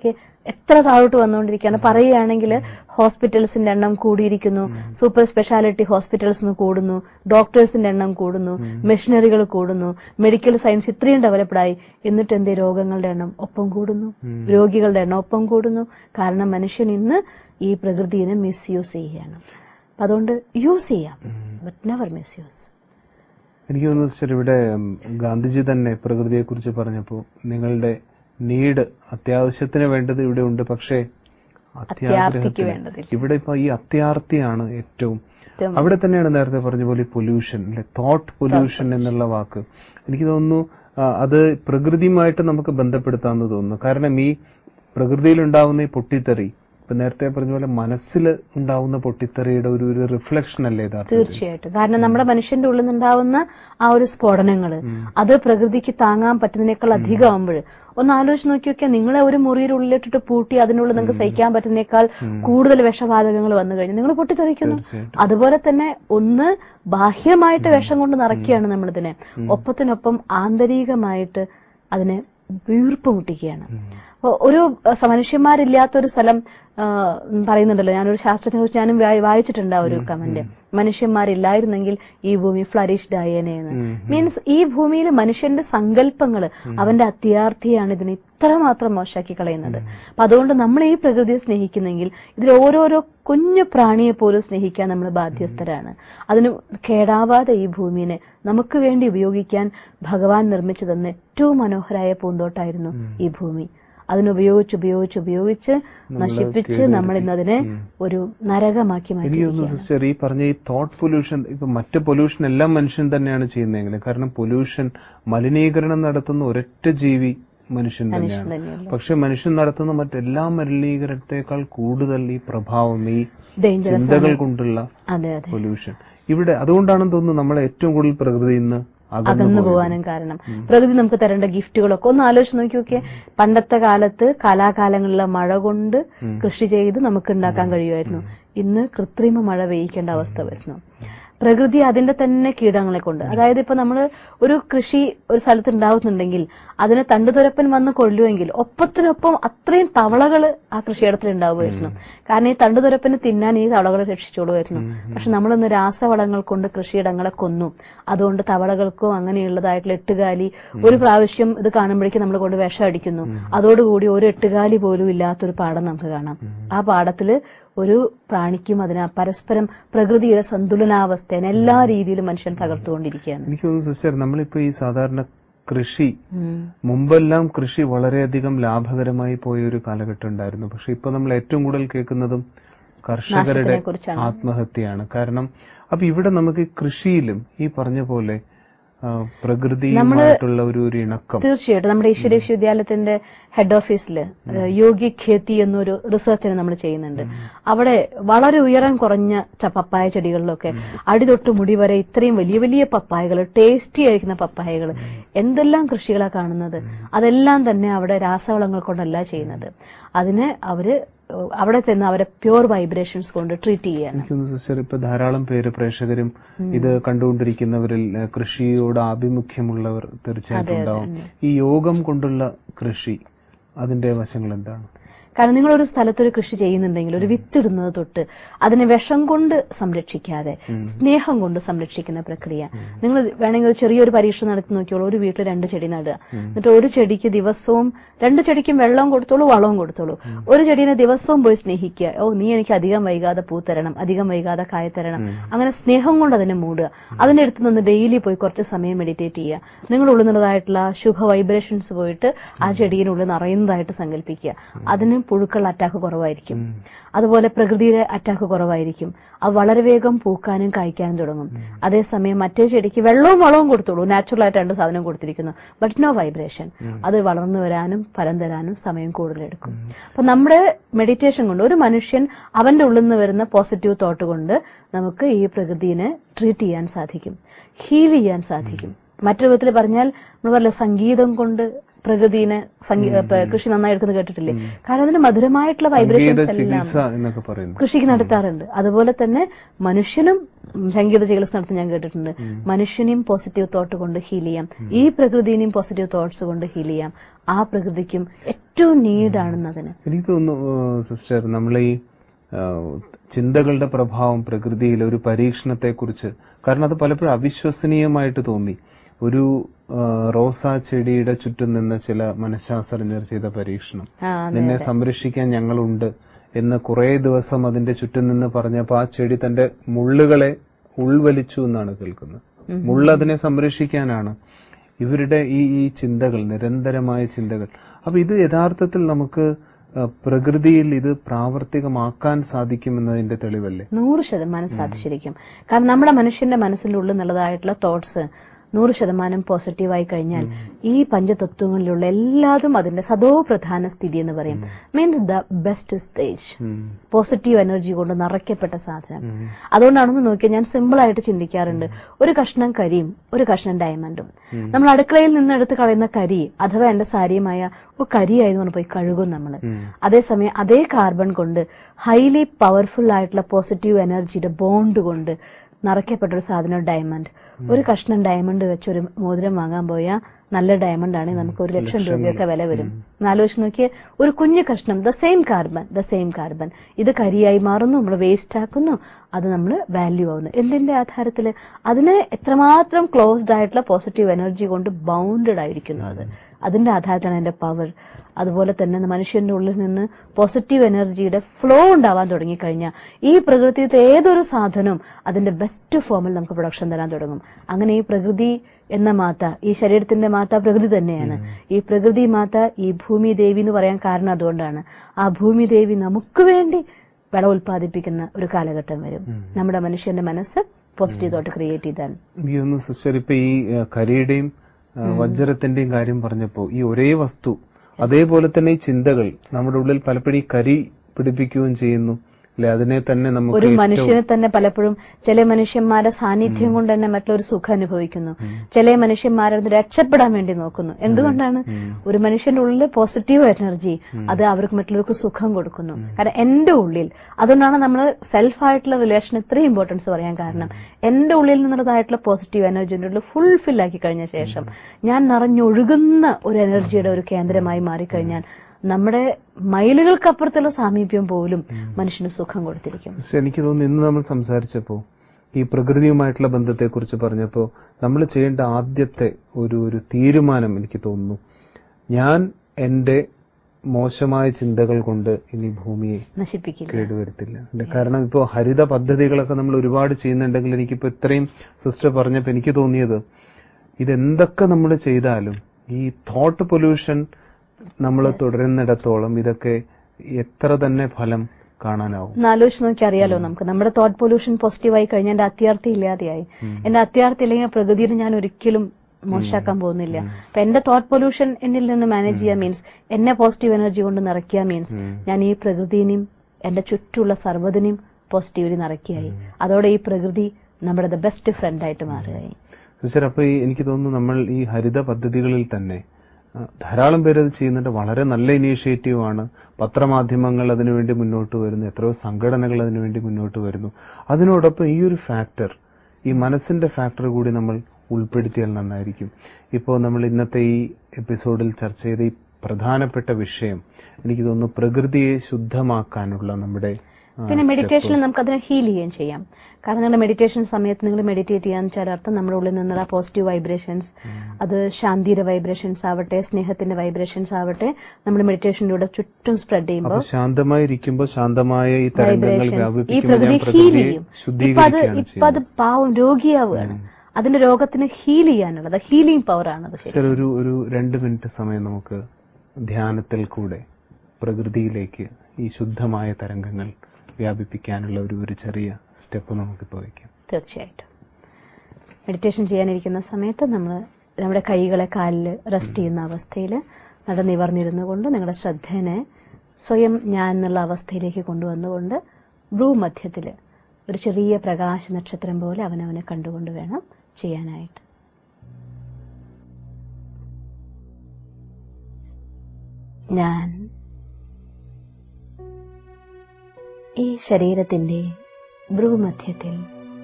എത്ര താഴോട്ട് വന്നുകൊണ്ടിരിക്കുകയാണ് പറയുകയാണെങ്കിൽ ഹോസ്പിറ്റൽസിന്റെ എണ്ണം കൂടിയിരിക്കുന്നു സൂപ്പർ സ്പെഷ്യാലിറ്റി ഹോസ്പിറ്റൽസ് കൂടുന്നു ഡോക്ടേഴ്സിന്റെ എണ്ണം കൂടുന്നു മെഷീനറികൾ കൂടുന്നു മെഡിക്കൽ സയൻസ് ഇത്രയും ഡെവലപ്ഡ് ആയി എന്നിട്ട് എന്തേ രോഗങ്ങളുടെ എണ്ണം ഒപ്പം കൂടുന്നു രോഗികളുടെ എണ്ണം ഒപ്പം കൂടുന്നു കാരണം മനുഷ്യൻ ഇന്ന് ഈ പ്രകൃതിയെ മിസ്യൂസ് ചെയ്യുകയാണ് അപ്പൊ അതുകൊണ്ട് യൂസ് ചെയ്യാം ബട്ട് നെവർ മിസ്യൂസ് എനിക്ക് തോന്നുന്നു സിസ്റ്റർ ഇവിടെ ഉം, ഗാന്ധിജി തന്നെ പ്രകൃതിയെക്കുറിച്ച് പറഞ്ഞപ്പോൾ നിങ്ങളുടെ നീഡ് അത്യാവശ്യത്തിന് വേണ്ടത് ഇവിടെ ഉണ്ട് പക്ഷേ അത്യാർത്തിക്ക് അത്യാഗ്രഹത്തിന് വേണ്ടതില്ല. ഇവിടെ ഇപ്പൊ ഈ അത്യാർത്തിയാണ് ഏറ്റവും ഏറ്റവും അവിടെ തന്നെയാണ് നേരത്തെ പറഞ്ഞ പോലെ പൊല്യൂഷൻ അല്ലെ തോട്ട് പൊല്യൂഷൻ എന്നുള്ള വാക്ക് എനിക്ക് തോന്നുന്നു ആ, അത് പ്രകൃതിയുമായിട്ട് നമുക്ക് ബന്ധപ്പെടുത്താമെന്ന് തോന്നുന്നു കാരണം ഈ പ്രകൃതിയിൽ ഉണ്ടാവുന്ന ഈ പൊട്ടിത്തെറി ഇപ്പൊ നേരത്തെ പറഞ്ഞ പോലെ മനസ്സിൽ ഉണ്ടാവുന്ന പൊട്ടിത്തെറിയുടെ ഒരു ഒരു റിഫ്ലക്ഷൻ അല്ലേ യഥാർത്ഥത്തിൽ തീർച്ചയായിട്ടും കാരണം നമ്മുടെ മനുഷ്യന്റെ ഉള്ളിൽ നിന്നുണ്ടാവുന്ന ആ ഒരു സ്ഫോടനങ്ങള് അത് പ്രകൃതിക്ക് താങ്ങാൻ പറ്റുന്നതിനേക്കാൾ അധികം ആവുമ്പോൾ ഒന്ന് ആലോചിച്ച് നോക്കി നോക്കിയാൽ നിങ്ങളെ ഒരു മുറിയുടെ ഉള്ളിലിട്ടിട്ട് പൂട്ടി അതിനുള്ളിൽ നിങ്ങൾക്ക് സഹിക്കാൻ പറ്റുന്നേക്കാൾ കൂടുതൽ വിഷവാതകങ്ങൾ വന്നു കഴിഞ്ഞാൽ നിങ്ങൾ പൊട്ടിത്തെറിക്കുന്നു തീർച്ചയായിട്ടും. അതുപോലെ തന്നെ ഒന്ന് ബാഹ്യമായിട്ട് വിഷം കൊണ്ട് നിറയ്ക്കുകയാണ് നമ്മളിതിനെ ഒപ്പത്തിനൊപ്പം ആന്തരികമായിട്ട് അതിനെ വീർപ്പ് മുട്ടിക്കുകയാണ് അപ്പൊ ഒരു അഹ് മനുഷ്യന്മാരില്ലാത്തൊരു സ്ഥലം ആ, പറയുന്നുണ്ടല്ലോ ഞാനൊരു ശാസ്ത്രജ്ഞനെ കുറിച്ച് ഞാനും വായി- വായിച്ചിട്ടുണ്ട് ആ ഒരു കമന്റ് മനുഷ്യന്മാരില്ലായിരുന്നെങ്കിൽ ഈ ഭൂമി ഫ്ലറിഷ്ഡ് ആയേനെന്ന് മീൻസ് ഈ ഭൂമിയിൽ മനുഷ്യന്റെ സങ്കല്പങ്ങൾ അവന്റെ അത്യാർത്ഥിയാണ് ഇതിനെ ഇത്രമാത്രം മോശമാക്കി കളയുന്നത് അപ്പൊ അതുകൊണ്ട് നമ്മൾ ഈ പ്രകൃതിയെ സ്നേഹിക്കുന്നെങ്കിൽ ഇതിൽ ഓരോരോ കുഞ്ഞു പ്രാണിയെ പോലും സ്നേഹിക്കാൻ നമ്മൾ ബാധ്യസ്ഥരാണ് അതിന് കേടാവാതെ ഈ ഭൂമിനെ നമുക്ക് വേണ്ടി ഉപയോഗിക്കാൻ ഭഗവാൻ നിർമ്മിച്ചു തന്ന ഏറ്റവും മനോഹരായ പൂന്തോട്ടായിരുന്നു ഈ ഭൂമി അതിനുപയോഗിച്ച് ഉപയോഗിച്ച് ഉപയോഗിച്ച് നശിപ്പിച്ച് നമ്മൾ ഇന്നതിനെ ഒരു നരകമാക്കി എനിക്ക് തോന്നുന്നു മാറ്റി സിസ്റ്റർ ഈ പറഞ്ഞ ഈ തോട്ട് പൊല്യൂഷൻ ഇപ്പൊ മറ്റ് പൊല്യൂഷൻ എല്ലാം മനുഷ്യൻ തന്നെയാണ് ചെയ്യുന്നതെങ്കിലും കാരണം പൊല്യൂഷൻ മലിനീകരണം നടത്തുന്ന ഒരൊറ്റ ജീവി മനുഷ്യൻ തന്നെയാണ് തന്നെയല്ലേ പക്ഷെ മനുഷ്യൻ നടത്തുന്ന മറ്റെല്ലാ മലിനീകരണത്തെക്കാൾ കൂടുതൽ ഈ പ്രഭാവം ഈ ഡേഞ്ചറസ് ചിന്തകൾ കൊണ്ടുള്ള അതെ അതെ പൊല്യൂഷൻ ഇവിടെ അതുകൊണ്ടാണെന്ന് തോന്നുന്നു നമ്മളെ ഏറ്റവും കൂടുതൽ പ്രകൃതിയിൽ നിന്ന് അകന്നു അകന്നു പോയത്. പോകാനും കാരണം പ്രകൃതി നമുക്ക് തരേണ്ട ഗിഫ്റ്റുകളൊക്കെ ഒന്ന് ആലോചിച്ച് നോക്കി നോക്കിയേ പണ്ടത്തെ കാലത്ത് കാലാകാലങ്ങളിലെ മഴ കൊണ്ട് കൃഷി ചെയ്ത് നമുക്ക് ഉണ്ടാക്കാൻ കഴിയുമായിരുന്നു ഇന്ന് കൃത്രിമ മഴ പെയ്യിക്കേണ്ട അവസ്ഥ വരുന്നു പ്രകൃതി അതിന്റെ തന്നെ കീടങ്ങളെ കൊണ്ട് അതായത് ഇപ്പൊ നമ്മൾ ഒരു കൃഷി ഒരു സ്ഥലത്ത് ഉണ്ടാവുന്നുണ്ടെങ്കിൽ അതിനെ തണ്ടുതുരപ്പൻ വന്ന് കൊല്ലുമെങ്കിൽ ഒപ്പത്തിനൊപ്പം അത്രയും തവളകൾ ആ കൃഷിയിടത്തിൽ ഉണ്ടാവുമായിരുന്നു കാരണം ഈ തണ്ടുതുരപ്പന് തിന്നാൻ ഈ തവളകളെ രക്ഷിച്ചോളുമായിരുന്നു പക്ഷെ നമ്മളിന്ന് രാസവളങ്ങൾ കൊണ്ട് കൃഷിയിടങ്ങളെ കൊന്നു അതുകൊണ്ട് തവളകൾക്കോ അങ്ങനെയുള്ളതായിട്ടുള്ള എട്ടുകാലി ഒരു പ്രാവശ്യം ഇത് കാണുമ്പോഴേക്കും നമ്മൾ കൊണ്ട് വിഷം അടിക്കുന്നു അതോടുകൂടി ഒരു എട്ടുകാലി പോലും ഇല്ലാത്തൊരു പാടം നമുക്ക് കാണാം ആ പാടത്തില് ഒരു പ്രാണിക്കും അതിന് പരസ്പരം പ്രകൃതിയുടെ സന്തുലനാവസ്ഥയെ എല്ലാ രീതിയിലും മനുഷ്യൻ തകർത്തുകൊണ്ടിരിക്കുകയാണ് എനിക്ക് തോന്നുന്നു സിസ്റ്റർ നമ്മളിപ്പോ ഈ സാധാരണ കൃഷി മുമ്പെല്ലാം കൃഷി വളരെയധികം ലാഭകരമായി പോയ ഒരു കാലഘട്ടം ഉണ്ടായിരുന്നു പക്ഷെ ഇപ്പൊ നമ്മൾ ഏറ്റവും കൂടുതൽ കേൾക്കുന്നതും കർഷകരുടെ നാശത്തിനെക്കുറിച്ചാണ്. ആത്മഹത്യയാണ് കാരണം അപ്പൊ ഇവിടെ നമുക്ക് ഈ കൃഷിയിലും ഈ പറഞ്ഞ പോലെ ആ, പ്രകൃതിയുമായിട്ടുള്ള ഒരു ഒരു ഇണക്കം തീർച്ചയായിട്ടും നമ്മുടെ ഈശ്വര വിശ്വവിദ്യാലയത്തിന്റെ ഹെഡ് ഓഫീസിൽ യോഗി ഖേത്തി എന്നൊരു റിസർച്ചിന് നമ്മൾ ചെയ്യുന്നുണ്ട് അവിടെ വളരെ ഉയരം കുറഞ്ഞ ച- പപ്പായ ചെടികളിലൊക്കെ അടിതൊട്ട് മുടി വരെ ഇത്രയും വലിയ വലിയ പപ്പായകൾ ടേസ്റ്റി ആയിരിക്കുന്ന പപ്പായകൾ എന്തെല്ലാം കൃഷികളാണ് കാണുന്നത് അതെല്ലാം തന്നെ അവിടെ രാസവളങ്ങൾ കൊണ്ടല്ല ചെയ്യുന്നത് അതിന് അവര് അവിടെ ചെന്ന് അവരെ പ്യുവർ വൈബ്രേഷൻസ് കൊണ്ട് ട്രീറ്റ് ചെയ്യാണ് എനിക്ക് തോന്നുന്നു സിസ്റ്റർ ഇപ്പൊ ധാരാളം പേര് പ്രേക്ഷകരും ഇത് കണ്ടുകൊണ്ടിരിക്കുന്നവരിൽ ഏ, കൃഷിയോട് ആഭിമുഖ്യമുള്ളവർ തീർച്ചയായിട്ടും ഉണ്ടാവും ഈ യോഗം കൊണ്ടുള്ള കൃഷി അതിന്റെ വശങ്ങൾ എന്താണ് കാരണം നിങ്ങൾ ഒരു സ്ഥലത്തൊരു കൃഷി ചെയ്യുന്നുണ്ടെങ്കിൽ ഒരു വിത്തിടുന്നത് തൊട്ട് അതിനെ വിഷം കൊണ്ട് സംരക്ഷിക്കാതെ സ്നേഹം കൊണ്ട് സംരക്ഷിക്കുന്ന പ്രക്രിയ നിങ്ങൾ വേണമെങ്കിൽ ഒരു ചെറിയൊരു പരീക്ഷ നടത്തി നോക്കിയോളൂ ഒരു വീട്ടിൽ രണ്ട് ചെടി നടുക എന്നിട്ട് ഒരു ചെടിക്ക് ദിവസവും രണ്ട് ചെടിക്കും വെള്ളവും കൊടുത്തോളൂ വളവും കൊടുത്തോളൂ ഒരു ചെടീനെ ദിവസവും പോയി സ്നേഹിക്കുക ഓ നീ എനിക്ക് അധികം വൈകാതെ പൂ തരണം അധികം വൈകാതെ കായ തരണം അങ്ങനെ സ്നേഹം കൊണ്ട് അതിനെ മൂടുക അതിന്റെ അടുത്ത് നിന്ന് ഡെയിലി പോയി കുറച്ച് സമയം മെഡിറ്റേറ്റ് ചെയ്യുക നിങ്ങൾ ഉള്ളുന്നതായിട്ടുള്ള ശുഭ വൈബ്രേഷൻസ് പോയിട്ട് ആ ചെടിയിനുള്ളിൽ നിറയുന്നതായിട്ട് സങ്കല്പിക്കുക അതിന് പുഴുക്കളുടെ അറ്റാക്ക് കുറവായിരിക്കും അതുപോലെ പ്രകൃതിയിലെ അറ്റാക്ക് കുറവായിരിക്കും അത് വളരെ വേഗം പൂക്കാനും കായ്ക്കാനും തുടങ്ങും അതേസമയം മറ്റേ ചെടിക്ക് വെള്ളവും വളവും കൊടുത്തോളൂ നാച്ചുറൽ ആയിട്ട് രണ്ട് സാധനം കൊടുത്തിരിക്കുന്നു ബട്ട് നോ വൈബ്രേഷൻ അത് വളർന്നു വരാനും ഫലം തരാനും സമയം കൂടുതലെടുക്കും അപ്പൊ നമ്മുടെ മെഡിറ്റേഷൻ കൊണ്ട് ഒരു മനുഷ്യൻ അവന്റെ ഉള്ളിൽ നിന്ന് വരുന്ന പോസിറ്റീവ് തോട്ട് കൊണ്ട് നമുക്ക് ഈ പ്രകൃതിനെ ട്രീറ്റ് ചെയ്യാൻ സാധിക്കും ഹീൽ ചെയ്യാൻ സാധിക്കും മറ്റൊരു വിധത്തിൽ പറഞ്ഞാൽ നമ്മൾ പറയില്ല സംഗീതം കൊണ്ട് പ്രകൃതിനെ സംഗീ- പ- കൃഷി നന്നായി എടുക്കുന്നത് കേട്ടിട്ടില്ലേ കാരണം അതിന് മധുരമായിട്ടുള്ള സംഗീത വൈബ്രേഷൻസ് എല്ലാം ചികിത്സ എന്നൊക്കെ പറയുന്നു കൃഷിക്ക് നടത്താറുണ്ട് അതുപോലെ തന്നെ മനുഷ്യനും ഉം, സംഗീത ചികിത്സ നടത്താൻ ഞാൻ കേട്ടിട്ടുണ്ട് മനുഷ്യനെയും പോസിറ്റീവ് തോട്ട് കൊണ്ട് ഹീൽ ചെയ്യാം ഈ പ്രകൃതിനെയും പോസിറ്റീവ് തോട്ട്സ് കൊണ്ട് ഹീൽ ചെയ്യാം ആ പ്രകൃതിക്കും ഏറ്റവും നീഡാണെന്ന് അതിന് എനിക്ക് തോന്നുന്നു സിസ്റ്റർ നമ്മൾ ഈ ആ, ചിന്തകളുടെ പ്രഭാവം പ്രകൃതിയിൽ ഒരു പരീക്ഷണത്തെക്കുറിച്ച് കാരണം അത് പലപ്പോഴും അവിശ്വസനീയമായിട്ട് തോന്നി ഒരു ആ, റോസാ ചെടിയുടെ ചുറ്റും നിന്ന് ചില മനഃശാസ്ത്രജ്ഞർ ചെയ്ത പരീക്ഷണം ആ, അതെ, നിന്നെ സംരക്ഷിക്കാൻ ഞങ്ങളുണ്ട് എന്ന് കുറെ ദിവസം അതിന്റെ ചുറ്റും നിന്ന് പറഞ്ഞപ്പോൾ ആ ചെടി തന്റെ മുള്ളുകളെ ഉൾവലിച്ചു എന്നാണ് കേൾക്കുന്നത് മുള്ളതിനെ സംരക്ഷിക്കാനാണ് ഇവരുടെ ഈ ഈ ചിന്തകൾ നിരന്തരമായ ചിന്തകൾ അപ്പൊ ഇത് യഥാർത്ഥത്തിൽ നമുക്ക് ആ, പ്രകൃതിയിൽ ഇത് പ്രാവർത്തികമാക്കാൻ സാധിക്കുമെന്നതിന്റെ തെളിവല്ലേ നൂറ് ശതമാനം സാധിച്ചിരിക്കും കാരണം നമ്മുടെ മനുഷ്യന്റെ മനസ്സിനുള്ളിൽ നിന്നുള്ളതായിട്ടുള്ള തോട്ട്സ് നൂറ് ശതമാനം പോസിറ്റീവായി കഴിഞ്ഞാൽ ഈ പഞ്ചതത്വങ്ങളിലുള്ള എല്ലാതും അതിന്റെ സദോ പ്രധാന സ്ഥിതി എന്ന് പറയും means the best stage um. Positive energy കൊണ്ട് നിറയ്ക്കപ്പെട്ട സാധനം ഉം. അതുകൊണ്ടാണെന്ന് നോക്കിയാൽ ഞാൻ സിമ്പിൾ ആയിട്ട് ചിന്തിക്കാറുണ്ട് ഒരു കഷ്ണം കരിയും ഒരു കഷ്ണം ഡയമണ്ടും നമ്മൾ അടുക്കളയിൽ നിന്ന് എടുത്ത് കളയുന്ന കരി അഥവാ എന്റെ സാരിയുമായ ഓ കരിയായിരുന്നു പറഞ്ഞ് പോയി കഴുകും നമ്മൾ ഉം. അതേസമയം അതേ കാർബൺ കൊണ്ട് ഹൈലി പവർഫുൾ ആയിട്ടുള്ള പോസിറ്റീവ് എനർജിയുടെ ബോണ്ട് കൊണ്ട് നിറയ്ക്കപ്പെട്ട ഒരു സാധനം ഡയമണ്ട് ഒരു കഷ്ണം ഡയമണ്ട് വെച്ച് ഒരു മോതിരം വാങ്ങാൻ പോയാൽ നല്ല ഡയമണ്ട് ആണെങ്കിൽ നമുക്ക് ഒരു ലക്ഷം രൂപയൊക്കെ വില വരും ആലോചിച്ച് നോക്കിയേ ഒരു കുഞ്ഞു കഷ്ണം the same carbon the same carbon ഇത് കരിയായി മാറുന്നു നമ്മൾ വേസ്റ്റ് ആക്കുന്നു അത് നമ്മൾ വാല്യൂ ആവുന്നു എന്തിന്റെ ആധാരത്തിൽ അതിന് എത്രമാത്രം ക്ലോസ്ഡ് ആയിട്ടുള്ള പോസിറ്റീവ് എനർജി കൊണ്ട് ബൗണ്ടഡ് ആയിരിക്കുന്നു അത് അതിന്റെ ആധാരത്തിലാണ് അതിന്റെ പവർ അതുപോലെ തന്നെ മനുഷ്യന്റെ ഉള്ളിൽ നിന്ന് പോസിറ്റീവ് എനർജിയുടെ ഫ്ലോ ഉണ്ടാവാൻ തുടങ്ങിക്കഴിഞ്ഞാൽ ഈ പ്രകൃതിയിലത്തെ ഏതൊരു സാധനവും അതിന്റെ ബെസ്റ്റ് ഫോമിൽ നമുക്ക് പ്രൊഡക്ഷൻ തരാൻ തുടങ്ങും അങ്ങനെ ഈ പ്രകൃതി എന്ന മാത ഈ ശരീരത്തിന്റെ മാത പ്രകൃതി തന്നെയാണ് ഈ പ്രകൃതി മാത ഈ ഭൂമി ദേവി എന്ന് പറയാൻ കാരണം അതുകൊണ്ടാണ് ആ ഭൂമി ദേവി നമുക്ക് വേണ്ടി വിള ഉൽപ്പാദിപ്പിക്കുന്ന ഒരു കാലഘട്ടം വരും നമ്മുടെ മനുഷ്യന്റെ മനസ്സ് പോസിറ്റീവ് തോട്ട് ക്രിയേറ്റ് ചെയ്താൽ എനിക്ക് തോന്നുന്നു സിസ്റ്റർ ഇപ്പൊ ഈ ആ, കരിയുടെയും ആ, വജ്രത്തിന്റെയും കാര്യം പറഞ്ഞപ്പോ ഈ ഒരേ വസ്തു അതേപോലെ തന്നെ ഈ ചിന്തകൾ നമ്മുടെ ഉള്ളിൽ പലപ്പോഴും ഈ കരി പിടിപ്പിക്കുകയും ചെയ്യുന്നു അല്ലെ അതിനെ തന്നെ നമുക്ക് ഒരു ഏറ്റവും- മനുഷ്യനെ തന്നെ പലപ്പോഴും ചില മനുഷ്യന്മാരുടെ സാന്നിധ്യം കൊണ്ട് തന്നെ മറ്റുള്ളൊരു സുഖം അനുഭവിക്കുന്നു ചില മനുഷ്യന്മാരെ അത് രക്ഷപ്പെടാൻ വേണ്ടി നോക്കുന്നു എന്തുകൊണ്ടാണ് ഒരു മനുഷ്യന്റെ ഉള്ളിൽ പോസിറ്റീവ് എനർജി അത് അവർക്ക് മറ്റുള്ളവർക്ക് സുഖം കൊടുക്കുന്നു കാരണം എന്റെ ഉള്ളിൽ അതുകൊണ്ടാണ് നമ്മൾ സെൽഫായിട്ടുള്ള റിലേഷൻ ഇത്രയും ഇമ്പോർട്ടൻസ് പറയാൻ കാരണം എന്റെ ഉള്ളിൽ നിന്നുള്ളതായിട്ടുള്ള പോസിറ്റീവ് എനർജി ഉള്ളിൽ ഫുൾഫിൽ ആക്കി കഴിഞ്ഞ ശേഷം ഞാൻ നിറഞ്ഞൊഴുകുന്ന ഒരു എനർജിയുടെ ഒരു കേന്ദ്രമായി മാറിക്കഴിഞ്ഞാൽ നമ്മുടെ മൈലുകൾക്കപ്പുറത്തുള്ള സാമീപ്യം പോലും മനുഷ്യന് സുഖം കൊടുത്തിരിക്കും സിസ്റ്റർ, എനിക്ക് തോന്നുന്നു ഇന്ന് നമ്മൾ സംസാരിച്ചപ്പോ ഈ പ്രകൃതിയുമായിട്ടുള്ള ബന്ധത്തെക്കുറിച്ച് പറഞ്ഞപ്പോ നമ്മൾ ചെയ്യേണ്ട ആദ്യത്തെ ഒരു ഒരു തീരുമാനം എനിക്ക് തോന്നുന്നു ഞാൻ എന്റെ മോശമായ ചിന്തകൾ കൊണ്ട് ഇനി ഭൂമിയെ നശിപ്പിക്കില്ല കേടുവരുത്തില്ല അല്ലേ? കാരണം ഇപ്പോൾ ഹരിത പദ്ധതികളൊക്കെ നമ്മൾ ഒരുപാട് ചെയ്യുന്നുണ്ടെങ്കിൽ എനിക്കിപ്പോ ഇത്രയും സിസ്റ്റർ പറഞ്ഞപ്പോൾ എനിക്ക് തോന്നിയത് ഇതെന്തൊക്കെ നമ്മൾ ചെയ്താലും ഈ തോട്ട് പൊല്യൂഷൻ നമ്മൾ തുടരുന്നിടത്തോളം ഇതൊക്കെ എത്ര തന്നെ ഫലം കാണാനാവും ഒന്ന് ആലോചിച്ച് നോക്കി അറിയാലോ നമുക്ക് നമ്മുടെ തോട്ട് പൊല്യൂഷൻ പോസിറ്റീവായി കഴിഞ്ഞാൽ എന്റെ അത്യാർത്ഥി ഇല്ലാതെയായി എന്റെ അത്യാർത്ഥി ഇല്ലെങ്കിൽ പ്രകൃതിയെ ഞാൻ ഒരിക്കലും മോശമാക്കാൻ പോകുന്നില്ല അപ്പൊ എന്റെ തോട്ട് പൊല്യൂഷൻ എന്നിൽ നിന്ന് മാനേജ് ചെയ്യാൻ മീൻസ് എന്നെ പോസിറ്റീവ് എനർജി കൊണ്ട് നിറയ്ക്കുക മീൻസ് ഞാൻ ഈ പ്രകൃതിനെയും എന്റെ ചുറ്റുമുള്ള സർവ്വതിനെയും പോസിറ്റീവ്ലി നിറയ്ക്കുകയായി അതോടെ ഈ പ്രകൃതി നമ്മുടെ ദ ബെസ്റ്റ് ഫ്രണ്ട് ആയിട്ട് മാറുകയായി സിസ്റ്റർ അപ്പൊ ഈ എനിക്ക് തോന്നുന്നു നമ്മൾ ഈ ഹരിത പദ്ധതികളിൽ തന്നെ ആ, ധാരാളം പേര് അത് ചെയ്യുന്നുണ്ട് വളരെ നല്ല ഇനീഷ്യേറ്റീവ് ആണ് പത്രമാധ്യമങ്ങൾ അതിനുവേണ്ടി മുന്നോട്ട് വരുന്നു എത്രയോ സംഘടനകൾ അതിനുവേണ്ടി മുന്നോട്ട് വരുന്നു അതിനോടൊപ്പം ഈ ഒരു ഫാക്ടർ ഈ മനസ്സിന്റെ ഫാക്ടർ കൂടി നമ്മൾ ഉൾപ്പെടുത്തിയാൽ നന്നായിരിക്കും ഇപ്പോൾ നമ്മൾ ഇന്നത്തെ ഈ എപ്പിസോഡിൽ ചർച്ച ചെയ്ത ഈ പ്രധാനപ്പെട്ട വിഷയം എനിക്ക് തോന്നുന്നു പ്രകൃതിയെ ശുദ്ധമാക്കാനുള്ള നമ്മുടെ ആ, പിന്നെ മെഡിറ്റേഷനിൽ നമുക്ക് അതിനെ ഹീൽ ചെയ്യുകയും ചെയ്യാം കാരണം നിങ്ങളുടെ മെഡിറ്റേഷൻ സമയത്ത് നിങ്ങൾ മെഡിറ്റേറ്റ് ചെയ്യാൻ ചില അർത്ഥം നമ്മുടെ ഉള്ളിൽ നിന്നുള്ള പോസിറ്റീവ് വൈബ്രേഷൻസ് അത് ശാന്തിയുടെ വൈബ്രേഷൻസ് ആവട്ടെ സ്നേഹത്തിന്റെ വൈബ്രേഷൻസ് ആവട്ടെ നമ്മൾ മെഡിറ്റേഷനിലൂടെ ചുറ്റും സ്പ്രെഡ് ചെയ്യുമ്പോൾ അപ്പൊ ശാന്തമായിരിക്കുമ്പോൾ ശാന്തമായ ഈ തരംഗങ്ങൾ വൈബ്രേഷൻസ് ഈ വ്യാപിപ്പിക്കുമ്പോൾ പ്രകൃതി ഞാൻ ഹീൽ പ്രകൃതിയെ ചെയ്യും ഇപ്പൊ അത് ശുദ്ധീകരിക്കുകയാണ് ഇപ്പൊ അത് പാവം രോഗിയാവുകയാണ് അതിന്റെ രോഗത്തിന് ഹീൽ ചെയ്യാനുള്ളത് ഹീലിംഗ് പവർ ആണത് ശരി സർ ഒരു ഒരു രണ്ട് മിനിറ്റ് സമയം നമുക്ക് ധ്യാനത്തിൽ കൂടെ പ്രകൃതിയിലേക്ക് ഈ ശുദ്ധമായ തരംഗങ്ങൾ വ്യാപിപ്പിക്കാനുള്ള ഒരു ഒരു ചെറിയ സ്റ്റെപ്പ് നമുക്കിപ്പോൾ വയ്ക്കാം തീർച്ചയായിട്ടും മെഡിറ്റേഷൻ ചെയ്യാനിരിക്കുന്ന സമയത്ത് നമ്മൾ നമ്മുടെ കൈകളെ കാലിൽ റെസ്റ്റ് ചെയ്യുന്ന അവസ്ഥയിൽ നട നിവർന്നിരുന്നു കൊണ്ട് നിങ്ങളുടെ ശ്രദ്ധേനെ സ്വയം ഞാൻ എന്നുള്ള അവസ്ഥയിലേക്ക് കൊണ്ടുവന്നുകൊണ്ട് ഭ്രൂ മധ്യത്തിൽ ഒരു ചെറിയ പ്രകാശ നക്ഷത്രം പോലെ അവനവനെ കണ്ടുകൊണ്ട് വേണം ചെയ്യാനായിട്ട് ഞാൻ ഈ ശരീരത്തിന്റെ ഭ്രൂമധ്യത്തിൽ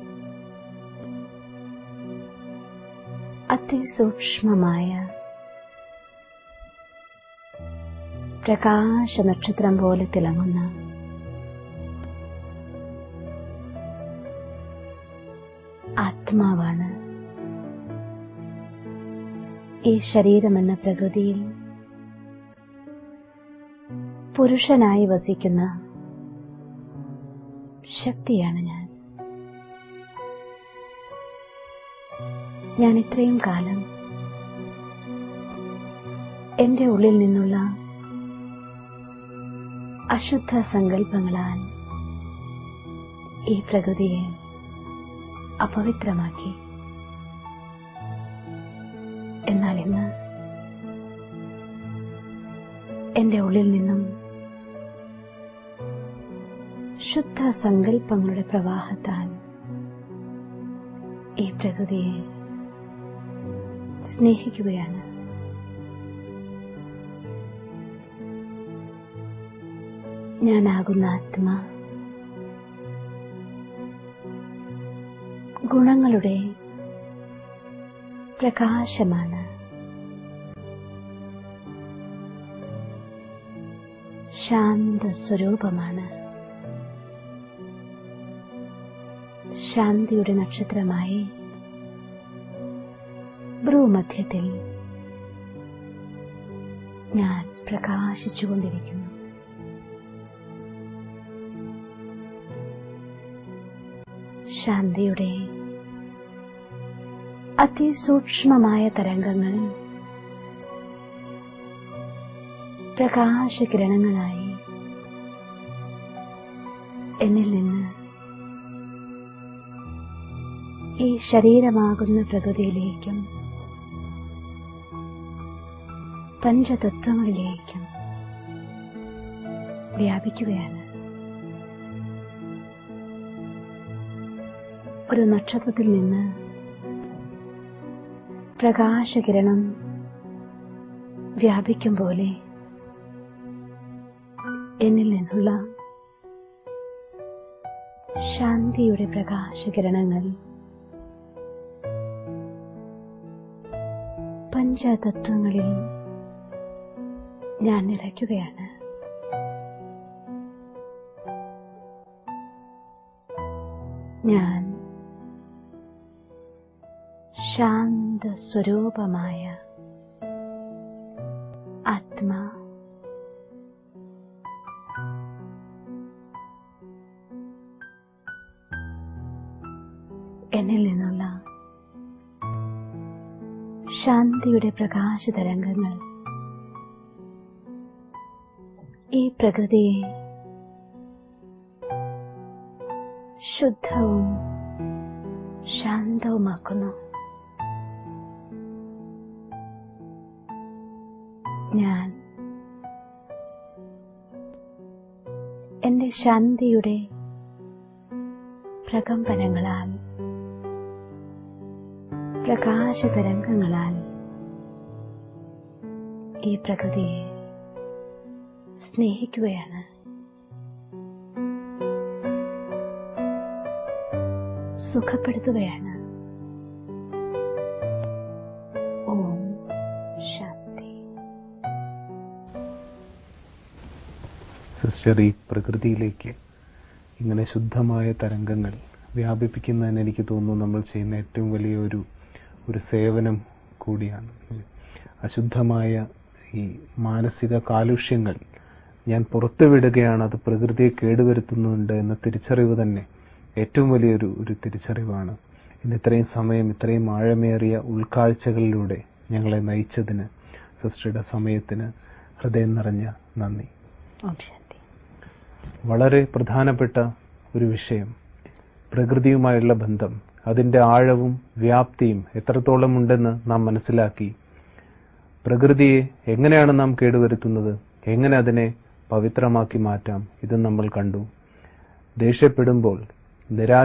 അതിസൂക്ഷ്മമായ പ്രകാശ നക്ഷത്രം പോലെ തിളങ്ങുന്ന ആത്മാവാണ് ഈ ശരീരമെന്ന പ്രകൃതിയിൽ പുരുഷനായി വസിക്കുന്ന ശക്തിയാണ് ഞാൻ ഞാൻ ഇത്രയും കാലം എന്റെ ഉള്ളിൽ നിന്നുള്ള അശുദ്ധ സങ്കല്പങ്ങളാൽ ഈ പ്രകൃതിയെ അപവിത്രമാക്കി എന്നാൽ ഇന്ന് എന്റെ ഉള്ളിൽ നിന്നും ശുദ്ധ സങ്കല്പങ്ങളുടെ പ്രവാഹത്താൽ ഈ പ്രകൃതിയെ സ്നേഹിക്കുകയാണ് ഞാനാകുന്ന ആത്മ ഗുണങ്ങളുടെ പ്രകാശമാണ് ശാന്ത സ്വരൂപമാണ് ശാന്തിയുടെ നക്ഷത്രമായി ഭ്രൂമധ്യത്തിൽ ഞാൻ പ്രകാശിച്ചുകൊണ്ടിരിക്കുന്നു ശാന്തിയുടെ അതിസൂക്ഷ്മമായ തരംഗങ്ങൾ പ്രകാശകിരണങ്ങളായി എന്നിൽ നിന്ന് ഈ ശരീരമാകുന്ന പ്രകൃതിയിലേക്കും പഞ്ചതത്വങ്ങളിലേക്കും വ്യാപിക്കുകയാണ് ഒരു നക്ഷത്രത്തിൽ നിന്ന് പ്രകാശകിരണം വ്യാപിക്കും പോലെ എന്നിൽ നിന്നുള്ള ശാന്തിയുടെ പ്രകാശകിരണങ്ങൾ പഞ്ചതത്വങ്ങളിൽ ഞാൻ നിറയ്ക്കുകയാണ് ഞാൻ ശാന്ത സ്വരൂപമായ ആത്മാ എന്നിൽ നിന്നുള്ള ശാന്തിയുടെ പ്രകാശ തരംഗങ്ങൾ ഈ പ്രകൃതിയെ ശുദ്ധവും ശാന്തവുമാക്കുന്നു ഞാൻ എന്റെ ശാന്തിയുടെ പ്രകമ്പനങ്ങളാൽ പ്രകാശതരംഗങ്ങളാൽ ഈ പ്രകൃതിയെ സ്നേഹിക്കുകയാണ് സുഖപ്പെടുത്തുകയാണ് ഓം ശാന്തി സിസ്റ്റർ ഈ പ്രകൃതിയിലേക്ക് ഇങ്ങനെ ശുദ്ധമായ തരംഗങ്ങൾ വ്യാപിപ്പിക്കുന്നതിന് എനിക്ക് തോന്നുന്നു നമ്മൾ ചെയ്യുന്ന ഏറ്റവും വലിയ ഒരു ഒരു സേവനം കൂടിയാണ് അശുദ്ധമായ ഈ മാനസിക കാലുഷ്യങ്ങൾ ഞാൻ പുറത്തുവിടുകയാണ് അത് പ്രകൃതിയെ കേടുവരുത്തുന്നുണ്ട് എന്ന തിരിച്ചറിവ് തന്നെ ഏറ്റവും വലിയൊരു ഒരു തിരിച്ചറിവാണ് ഇന്ന് ഇത്രയും സമയം ഇത്രയും ആഴമേറിയ ഉൾക്കാഴ്ചകളിലൂടെ ഞങ്ങളെ നയിച്ചതിന് സിസ്റ്ററുടെ സമയത്തിന് ഹൃദയം നിറഞ്ഞ നന്ദി ഓം ശാന്തി വളരെ പ്രധാനപ്പെട്ട ഒരു വിഷയം പ്രകൃതിയുമായുള്ള ബന്ധം അതിന്റെ ആഴവും വ്യാപ്തിയും എത്രത്തോളം ഉണ്ടെന്ന് നാം മനസ്സിലാക്കി പ്രകൃതിയെ എങ്ങനെയാണ് നാം കേടുവരുത്തുന്നത് എങ്ങനെ അതിനെ പവിത്രമാക്കി മാറ്റാം ഇത് നമ്മൾ കണ്ടു ദേഷ്യപ്പെടുമ്പോൾ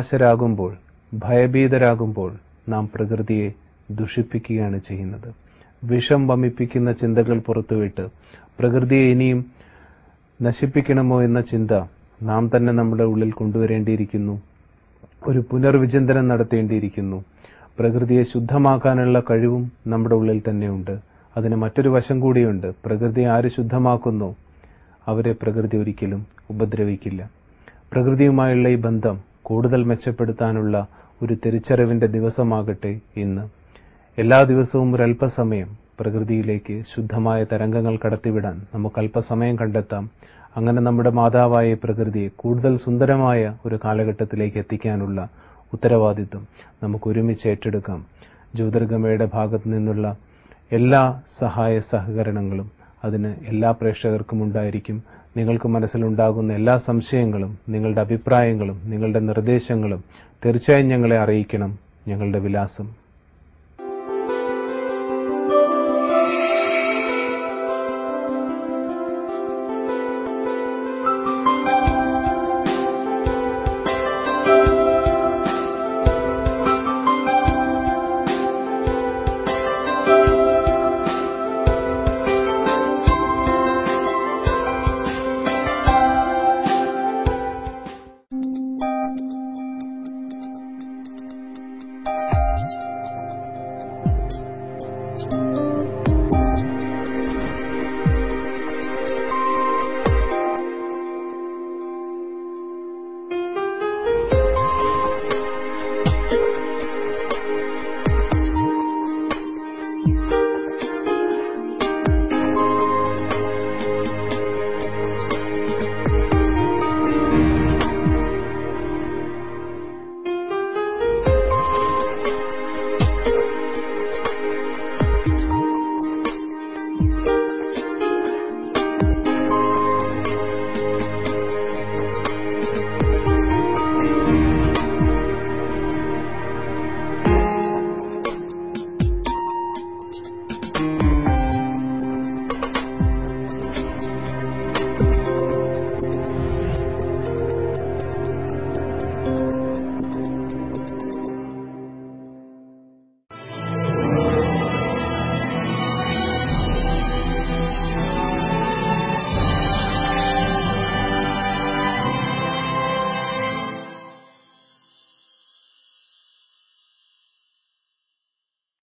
നിരാശരാകുമ്പോൾ ഭയഭീതരാകുമ്പോൾ നാം പ്രകൃതിയെ ദുഷിപ്പിക്കുകയാണ് ചെയ്യുന്നത് വിഷം വമിപ്പിക്കുന്ന ചിന്തകൾ പുറത്തുവിട്ട് പ്രകൃതിയെ ഇനിയും നശിപ്പിക്കണമോ എന്ന ചിന്ത നാം തന്നെ നമ്മുടെ ഉള്ളിൽ കൊണ്ടുവരേണ്ടിയിരിക്കുന്നു ഒരു പുനർവിചിന്തനം നടത്തേണ്ടിയിരിക്കുന്നു പ്രകൃതിയെ ശുദ്ധമാക്കാനുള്ള കഴിവും നമ്മുടെ ഉള്ളിൽ തന്നെയുണ്ട് അതിന് മറ്റൊരു വശം കൂടിയുണ്ട് പ്രകൃതിയെ ആര് ശുദ്ധമാക്കുന്നു അവരെ പ്രകൃതി ഒരിക്കലും ഉപദ്രവിക്കില്ല പ്രകൃതിയുമായുള്ള ഈ ബന്ധം കൂടുതൽ മെച്ചപ്പെടുത്താനുള്ള ഒരു തിരിച്ചറിവിന്റെ ദിവസമാകട്ടെ ഇന്ന് എല്ലാ ദിവസവും ഒരു അല്പസമയം പ്രകൃതിയിലേക്ക് ശുദ്ധമായ തരംഗങ്ങൾ കടത്തിവിടാൻ നമുക്ക് അല്പസമയം കണ്ടെത്താം അങ്ങനെ നമ്മുടെ മാതാവായ പ്രകൃതിയെ കൂടുതൽ സുന്ദരമായ ഒരു കാലഘട്ടത്തിലേക്ക് എത്തിക്കാനുള്ള ഉത്തരവാദിത്വം നമുക്ക് ഒരുമിച്ച് ഏറ്റെടുക്കാം ജ്യോതിർഗമയുടെ ഭാഗത്തു നിന്നുള്ള എല്ലാ സഹായ സഹകരണങ്ങളും അതിന് എല്ലാ പ്രേക്ഷകർക്കും ഉണ്ടായിരിക്കും നിങ്ങൾക്ക് മനസ്സിലുണ്ടാകുന്ന എല്ലാ സംശയങ്ങളും നിങ്ങളുടെ അഭിപ്രായങ്ങളും നിങ്ങളുടെ നിർദ്ദേശങ്ങളും തീർച്ചയായും ഞങ്ങളെ അറിയിക്കണം ഞങ്ങളുടെ വിലാസം thank you